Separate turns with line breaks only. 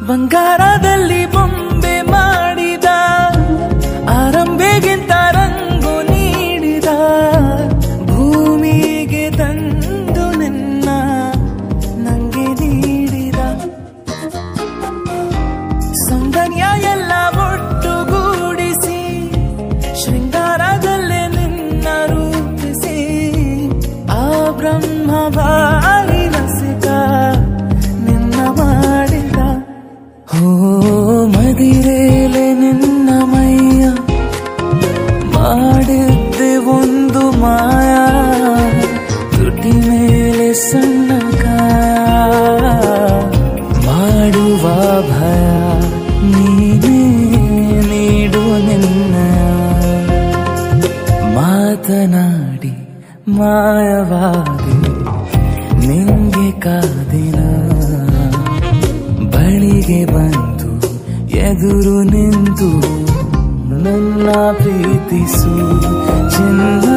ಬಂಗಾರದಲ್ಲಿ ಬೊಂಬೆ ಮಾಡಿದ ಆರಂಭೆಗಿಂತ ರಂಗು ನೀಡಿದ ಭೂಮಿಗೆ ತಂದು ನಿನ್ನ ನಂಗೆ ನೀಡಿದ ಸೌಂದರ್ಯ ಎಲ್ಲ ಒಟ್ಟುಗೂಡಿಸಿ ಶೃಂಗಾರದಲ್ಲೇ ನಿನ್ನ ರೂಪಿಸಿ ಆ ಬ್ರಹ್ಮ ಬಾರಿ ರಸಿಕ ನಿನ್ನ ಮಾಡಿದ ಹೋ ಮದಿರೇಲೆ ನಿನ್ನ ಮೈಯ ಮಾಡಿದ್ದೆ ಒಂದು ಮಾಯ ತುಟಿ ಮೇಲೆ ಸಣ್ಣ ಕಾಯ ಮಾಡುವ ಭಯ ನೀನೇ ನೀಡು ನಿನ್ನ ಮಾತನಾಡಿ ಮಾಯವಾದಿ ನಿಂಗೆ ಕಾದಿನ ಬಳಿಗೆ ಬಂದು ಎದುರು ನಿಂತು ನನ್ನ ಪ್ರೀತಿಸು ಚಿನ್ನ